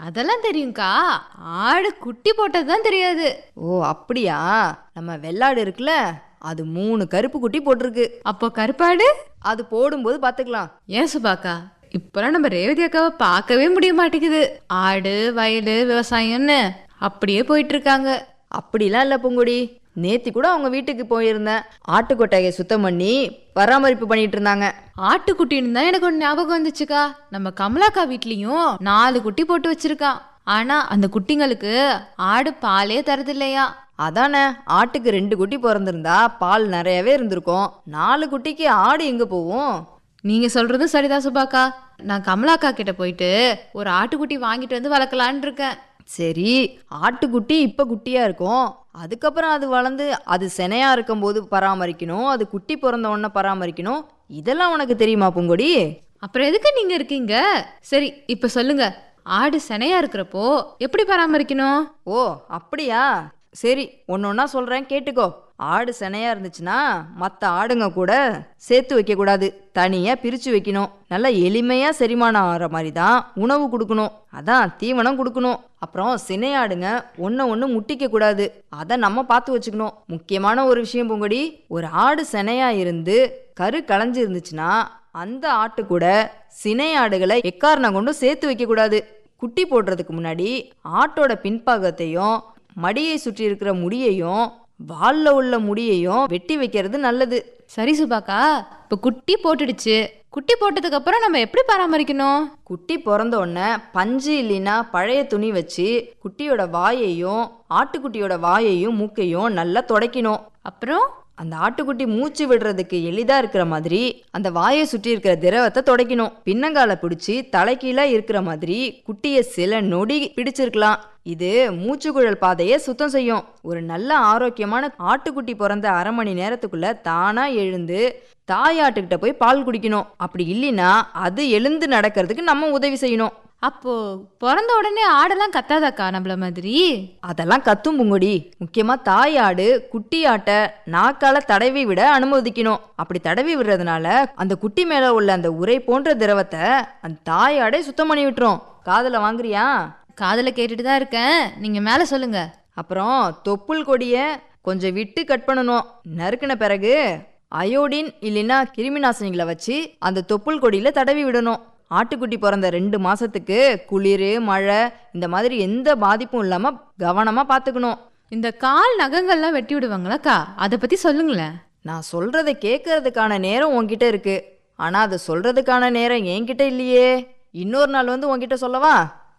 அதெல்லாம் தெரியும்க்கா ஆடு குட்டி போட்டது தான் தெரியாது ஓ அப்படியா நம்ம வெள்ளாடு இருக்குல்ல அது மூணு கருப்பு குட்டி போட்டிருக்கு அப்போ கருப்பாடு அது போடும்போது பார்த்துக்கலாம் ஏன் சுபாக்கா இப்பெல்லாம் நம்ம ரேவதி அக்காவை பார்க்கவே முடிய மாட்டேங்குது ஆடு வயல் விவசாயம்னு அப்படியே போயிட்டு இருக்காங்க அப்படிலாம் இல்லை பூங்கொடி நேத்தி கூட அவங்க வீட்டுக்கு போயிருந்தேன் ஆட்டுக்கொட்டையை சுத்தம் பண்ணி பராமரிப்பு பண்ணிட்டு இருந்தாங்க ஆட்டுக்குட்டின்னு தான் எனக்கு ஒன்று ஞாபகம் வந்துச்சுக்கா நம்ம கமலாக்கா வீட்லேயும் நாலு குட்டி போட்டு வச்சிருக்கான் ஆனா அந்த குட்டிங்களுக்கு ஆடு பாலே தரது இல்லையா அதானே ஆட்டுக்கு ரெண்டு குட்டி பிறந்திருந்தா பால் நிறையவே இருந்திருக்கும் நாலு குட்டிக்கு ஆடு எங்க போகும் நீங்க சொல்றதும் சரிதான் சுபாக்கா நான் கமலாக்கா கிட்ட போயிட்டு ஒரு ஆட்டுக்குட்டி வாங்கிட்டு வந்து வளர்க்கலான்னு இருக்கேன் சரி ஆட்டுக்குட்டி இப்ப குட்டியா இருக்கும் அதுக்கப்புறம் அது வளர்ந்து அது செனையா இருக்கும்போது பராமரிக்கணும் அது குட்டி பிறந்த உடனே பராமரிக்கணும் இதெல்லாம் உனக்கு தெரியுமா பூங்கொடி அப்புறம் எதுக்கு நீங்க இருக்கீங்க சரி இப்ப சொல்லுங்க ஆடு சினையா இருக்கிறப்போ எப்படி பராமரிக்கணும் ஓ அப்படியா சரி ஒன்னொன்னா சொல்றேன் கேட்டுக்கோ ஆடு செனையா இருந்துச்சுன்னா மற்ற ஆடுங்க கூட சேர்த்து வைக்க கூடாது தனியா பிரிச்சு வைக்கணும் நல்லா எளிமையா செரிமானம் ஆகிற மாதிரி தான் உணவு கொடுக்கணும் அதான் தீவனம் கொடுக்கணும் அப்புறம் சினையாடுங்க ஒன்றை ஒன்று முட்டிக்க கூடாது அதை நம்ம பார்த்து வச்சுக்கணும் முக்கியமான ஒரு விஷயம் பூங்கொடி ஒரு ஆடு செனையா இருந்து கரு களைஞ்சு இருந்துச்சுன்னா அந்த ஆட்டு கூட சினை ஆடுகளை எக்காரணம் கொண்டும் சேர்த்து வைக்க கூடாது குட்டி போடுறதுக்கு முன்னாடி ஆட்டோட பின்பாகத்தையும் மடியை சுற்றி இருக்கிற முடியையும் வால்ல உள்ள முடியையும் வெட்டி வைக்கிறது நல்லது சரி சுபாக்கா இப்ப குட்டி போட்டுடுச்சு குட்டி போட்டதுக்கு அப்புறம் நம்ம எப்படி பராமரிக்கணும் குட்டி பிறந்த உடனே பஞ்சு இல்லைன்னா பழைய துணி வச்சு குட்டியோட வாயையும் ஆட்டுக்குட்டியோட வாயையும் மூக்கையும் நல்லா துடைக்கணும் அப்புறம் அந்த ஆட்டுக்குட்டி மூச்சு விடுறதுக்கு எளிதா இருக்கிற மாதிரி அந்த வாயை சுற்றி இருக்கிற திரவத்தை துடைக்கணும் பின்னங்கால பிடிச்சி தலைகீழா இருக்கிற மாதிரி குட்டியை சில நொடி பிடிச்சிருக்கலாம் இது மூச்சுக்குழல் பாதையை சுத்தம் செய்யும் ஒரு நல்ல ஆரோக்கியமான ஆட்டுக்குட்டி பிறந்த அரை மணி நேரத்துக்குள்ள தானா எழுந்து தாயாட்டுக்கிட்ட போய் பால் குடிக்கணும் அப்படி இல்லைன்னா அது எழுந்து நடக்கிறதுக்கு நம்ம உதவி செய்யணும் அப்போ பிறந்த உடனே ஆடெல்லாம் கத்தாதாக்கா நம்மள மாதிரி அதெல்லாம் கத்தும் பூங்கொடி முக்கியமா தாய் ஆடு குட்டி ஆட்டை நாக்கால தடவி விட அனுமதிக்கணும் அப்படி தடவி விடுறதுனால அந்த குட்டி மேல உள்ள அந்த உரை போன்ற திரவத்தை அந்த தாய் ஆடே சுத்தம் பண்ணி விட்டுரும் காதுல வாங்குறியா காதுல கேட்டுட்டு தான் இருக்கேன் நீங்க மேல சொல்லுங்க அப்புறம் தொப்புள் கொடியை கொஞ்சம் விட்டு கட் பண்ணணும் நறுக்கின பிறகு அயோடின் இல்லைன்னா கிருமி நாசினிகளை வச்சு அந்த தொப்புள் கொடியில தடவி விடணும் ஆட்டுக்குட்டி பிறந்த ரெண்டு மாசத்துக்கு குளிர் மழை இந்த மாதிரி எந்த பாதிப்பும் இல்லாம கவனமா பார்த்துக்கணும் இந்த கால் நகங்கள்லாம் வெட்டி விடுவாங்களாக்கா அதை பத்தி சொல்லுங்களேன் நான் சொல்றதை கேட்கறதுக்கான நேரம் உன்கிட்ட இருக்கு ஆனா அதை சொல்றதுக்கான நேரம் என்கிட்ட இல்லையே இன்னொரு நாள் வந்து உன்கிட்ட சொல்லவா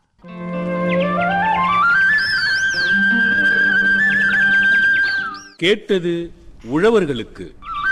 கேட்டது உழவர்களுக்கு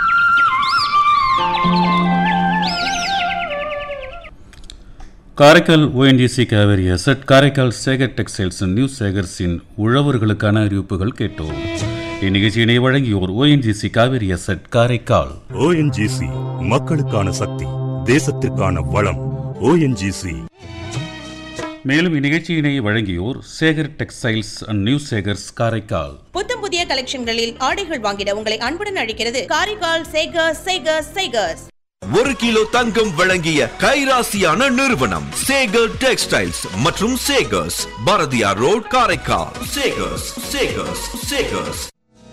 Karaikal ONGC Cauvery asset Karaikal Sekar textiles and new சேகர்ஸின் உழவர்களுக்கான அறிவிப்புகள் கேட்டோம் இந்நிகழ்ச்சியினை வழங்கியோர் ONGC Cauvery asset Karaikal ONGC மக்களுக்கான சக்தி தேசத்திற்கான வளம் ஓஎன்ஜிசி மேலும் இந்நிகழ்ச்சியினை வழங்கியோர் Sekar textiles and new Sekar's Karaikal புத்தம் புதிய கலெக்ஷன்களில் ஆடைகள் வாங்கிட உங்களை அன்புடன் அழைக்கிறது காரைக்கால் சேகர்ஸ் சேகர்ஸ் சேகர்ஸ் ஒரு கிலோ தங்கம் வழங்கிய கைராசியான நிறுவனம் சேகர் டெக்ஸ்டைல்ஸ் மற்றும் சேகர்ஸ் பாரதியார் ரோட் காரைக்கால் சேகர்ஸ் சேகர்ஸ் சேகர்ஸ்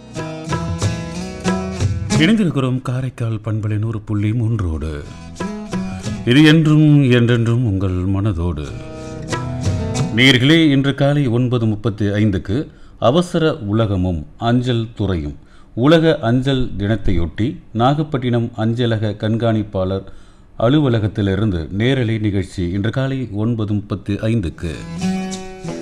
இணைந்திருக்கிறோம் காரைக்கால் பண்பலை நூறு புள்ளி மூன்றோடு இது என்றும் என்றென்றும் உங்கள் மனதோடு நேர்களே இன்று காலை ஒன்பது முப்பத்தி ஐந்துக்கு அவசர உலகமும் அஞ்சல் துறையும் உலக அஞ்சல் தினத்தையொட்டி நாகப்பட்டினம் அஞ்சலக கண்காணிப்பாளர் அலுவலகத்திலிருந்து நேரலை நிகழ்ச்சி இன்று காலை ஒன்பது முப்பத்தி ஐந்துக்கு